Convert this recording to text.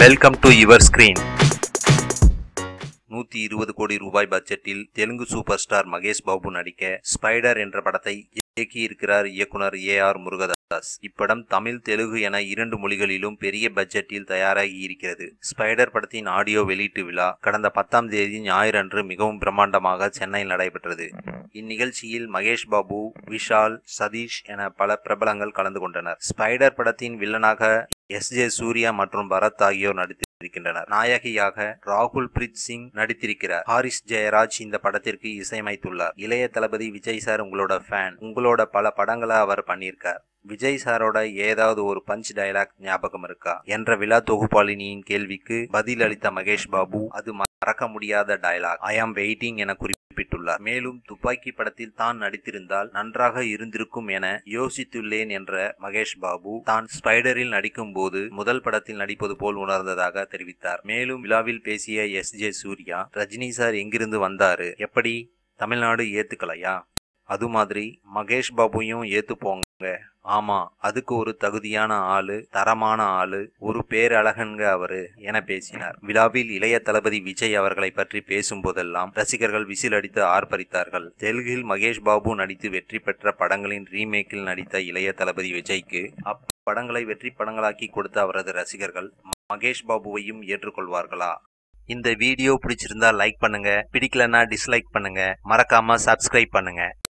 welcome to your screen நூத்தி இருபது கோடி ரூபாய் பட்ஜெட்டில் தெலுங்கு சூப்பர் ஸ்டார் மகேஷ் பாபு நடிக்க ஸ்பைடர் என்ற படத்தை இயக்கியிருக்கிறார் இயக்குனர் ஏ ஆர் முருகதாஸ் இப்படம் தமிழ் தெலுங்கு என இரண்டு மொழிகளிலும் பெரிய பட்ஜெட்டில் தயாராகி இருக்கிறது ஸ்பைடர் படத்தின் ஆடியோ வெளியீட்டு விழா கடந்த பத்தாம் தேதி ஞாயிறு அன்று மிகவும் பிரம்மாண்டமாக சென்னையில் நடைபெற்றது இந்நிகழ்ச்சியில் மகேஷ் பாபு விஷால் சதீஷ் என பல பிரபலங்கள் கலந்து கொண்டனர் ஸ்பைடர் படத்தின் வில்லனாக எஸ் ஜே சூர்யா மற்றும் பரத் ஆகியோர் நடித்திருக்கின்றனர் நாயகியாக ராகுல் பிரீத் சிங் நடித்திருக்கிறார் ஹாரிஸ் ஜெயராஜ் இந்த படத்திற்கு இசையமைத்துள்ளார் இளைய தளபதி விஜய் சார் உங்களோட ஃபேன் உங்களோட பல படங்களை அவர் பண்ணியிருக்கார் விஜய் சாரோட ஏதாவது ஒரு பஞ்ச் டயலாக் ஞாபகம் இருக்கா என்ற விழா தொகுப்பாளினியின் கேள்விக்கு பதில் அளித்த மகேஷ் பாபு அது மறக்க முடியாத டயலாக் ஐ ஆம் வெயிட்டிங் என குறிப்பிட்டுள்ளார் மேலும் துப்பாக்கி படத்தில் தான் நடித்திருந்தால் நன்றாக இருந்திருக்கும் என யோசித்துள்ளேன் என்ற மகேஷ் பாபு தான் ஸ்பைடரில் நடிக்கும் போது முதல் படத்தில் நடிப்பது போல் உணர்ந்ததாக தெரிவித்தார் மேலும் விழாவில் பேசிய S J Suryah Rajini sir எங்கிருந்து வந்தாரு எப்படி தமிழ்நாடு ஏத்துக்கலையா அது மாதிரி மகேஷ் பாபுயும் ஏத்துப்போங்க ஆமா அதுக்கு ஒரு தகுதியான ஆளு தரமான ஆளு ஒரு பேரழகன்க அவரு என பேசினார் விழாவில் இளைய தளபதி விஜய் அவர்களை பற்றி பேசும்போதெல்லாம் ரசிகர்கள் விசில் அடித்து ஆர்ப்பரித்தார்கள் தெலுங்கில் மகேஷ் பாபு நடித்து வெற்றி பெற்ற படங்களின் ரீமேக்கில் நடித்த இளைய தளபதி விஜய்க்கு அப்படங்களை வெற்றி படங்களாக்கி கொடுத்த அவரது ரசிகர்கள் மகேஷ் பாபுவையும் ஏற்றுக்கொள்வார்களா இந்த வீடியோ பிடிச்சிருந்தா லைக் பண்ணுங்க பிடிக்கலன்னா டிஸ்லைக் பண்ணுங்க மறக்காம சப்ஸ்கிரைப் பண்ணுங்க